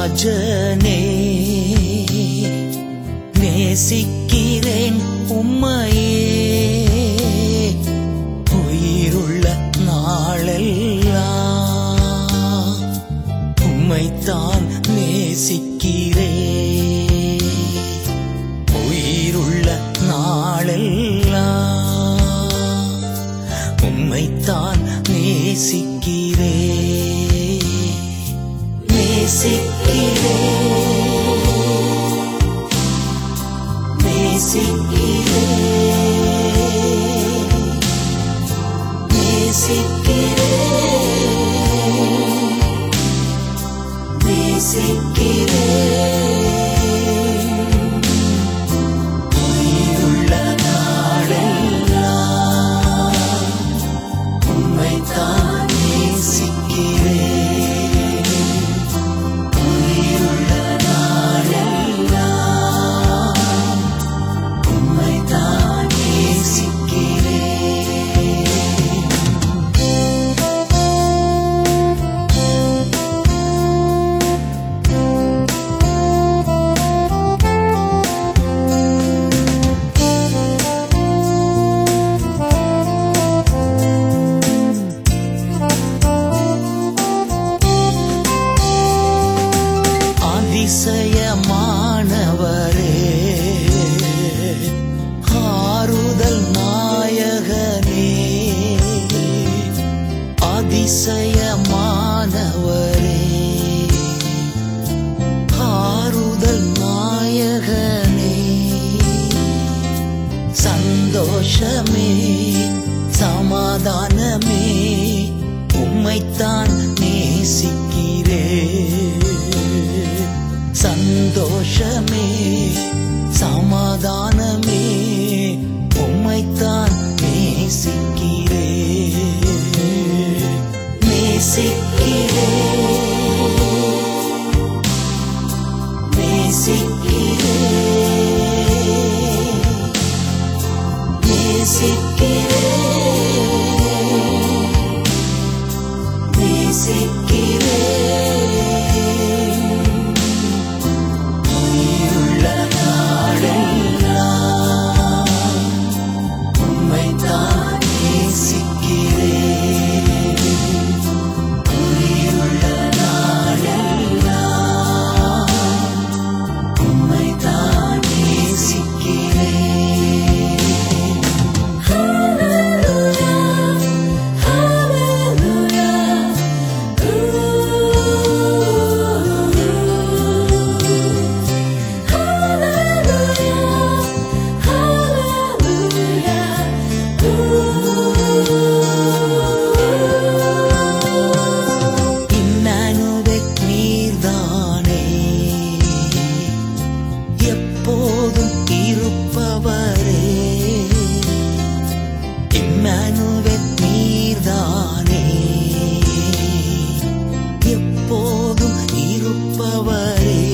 ராஜனே நேசிக்கிறேன் உம்மையே உயிருள்ள நாளெல்லாம் உம்மைத்தான் நேசிக்கிறேன் உயிருள்ள நாளெல்லாம் உம்மைத்தான் நேசிக்கிறேன் நேசிக்கிறேன் நேசிக்கிறேன் நேசிக்கிறேன் நேசிக்கிறேன் உயிருள்ள நாளெல்லாம் உம்மைத்தான் நேசிக்கிறேன் உயிருள்ள நாளெல்லாம் உம்மைத்தான் நேசிக்கிறேன் அதிசயமானவரே ஆறுதல் நாயகனே அதிசயமானவரே ஆறுதல் நாயகனே சந்தோஷமே சமாதானமே உம்மைத்தான் நேசிக்கிறேன் சந்தோஷமே சமாதானமே உம்மைத்தான் நேசிக்கிறேன் நேசிக்கிறேன் நேசிக்கிறேன் நேசிக்கிறேன் நேசிக்கிறேன் உயிருள்ள நாளெல்லாம் உம்மைத்தான் நேசிக்கிறேன் உயிருள்ள நாளெல்லாம் உம்மைத்தான் நேசிக்கிறேன் இன்னானுவே நீர்தானே எப்போதும் இருப்பவரே இம்மானுவே நீர்தானே எப்போதும் இருப்பவரே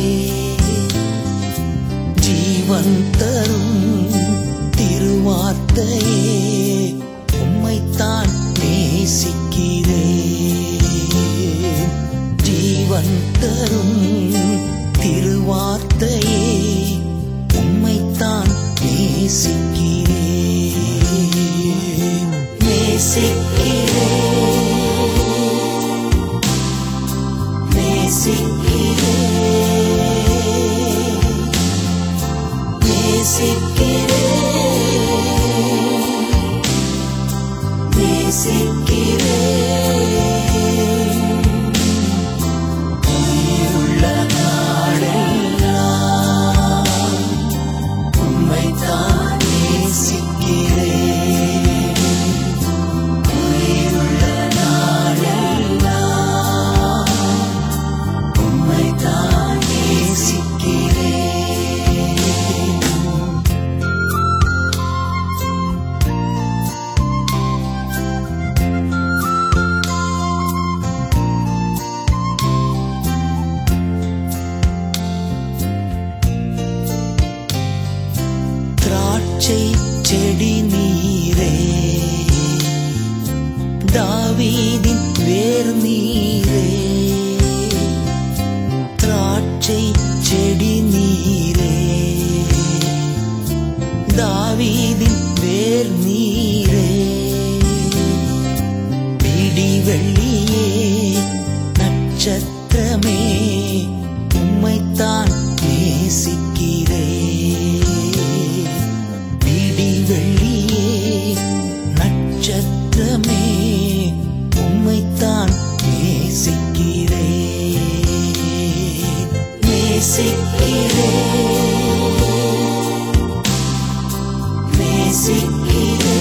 ஜீவன் தரும் திருவார்த்தையே உம்மைத்தான் நேசிக்கிறேன் ஜீவன் தரும் திருவார்த்தையே உம்மைத்தான் நேசிக்கிறேன் நேசிக்கிறேன் நேசிக்கிறேன் நேசிக்கிறேன் நேசிக்கிறேன் உயிருள்ள நாளெல்லாம் உம்மைத்தான் நேசிக்கிறேன் உயிருள்ள நாளெல்லாம் உம்மைத்தான் நேசிக்கிறேன் திராட்சை செடி நீரே தாவீதின் வேர் நீரே திராட்சை பச்சை செடி நீரே தாவீதின் வேர் நீரே பிடி வெள்ளியே நட்சத்திரமே உம்மைத்தான் நேசிக்கிறே பிடி வெள்ளியே நட்சத்திரமே உம்மைத்தான் நேசிக்கிறே நேசிக்கிறே நேசிக்கிறே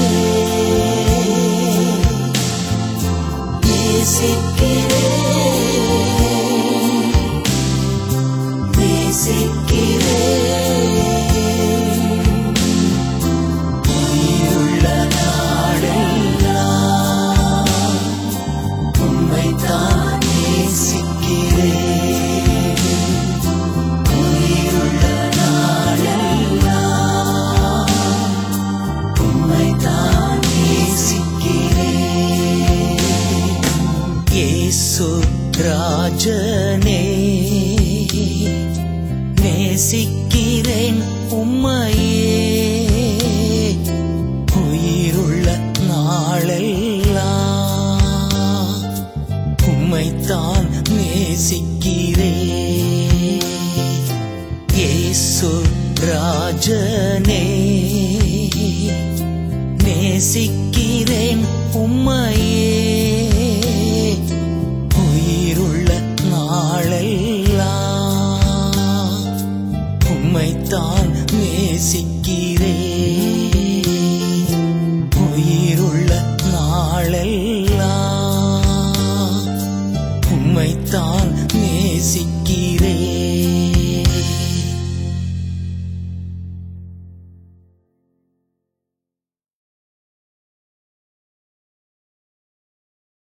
நேசிக்கிறே நேசிக்கிறே உயிருள்ள நாடெல்லாம் உம்மைத்தான் நேசிக்கிறே உயிருள்ள நாடெல்லாம் உம்மைத்தான் நேசிக்கிறே இயேசு ராஜனே நேசிக்கிறேன் உம்மையே உயிருள்ள நாளெல்லாம் உம்மைத்தான் நேசிக்கிறேன் இயேசு ராஜனே நேசிக்கிறேன் உம்மை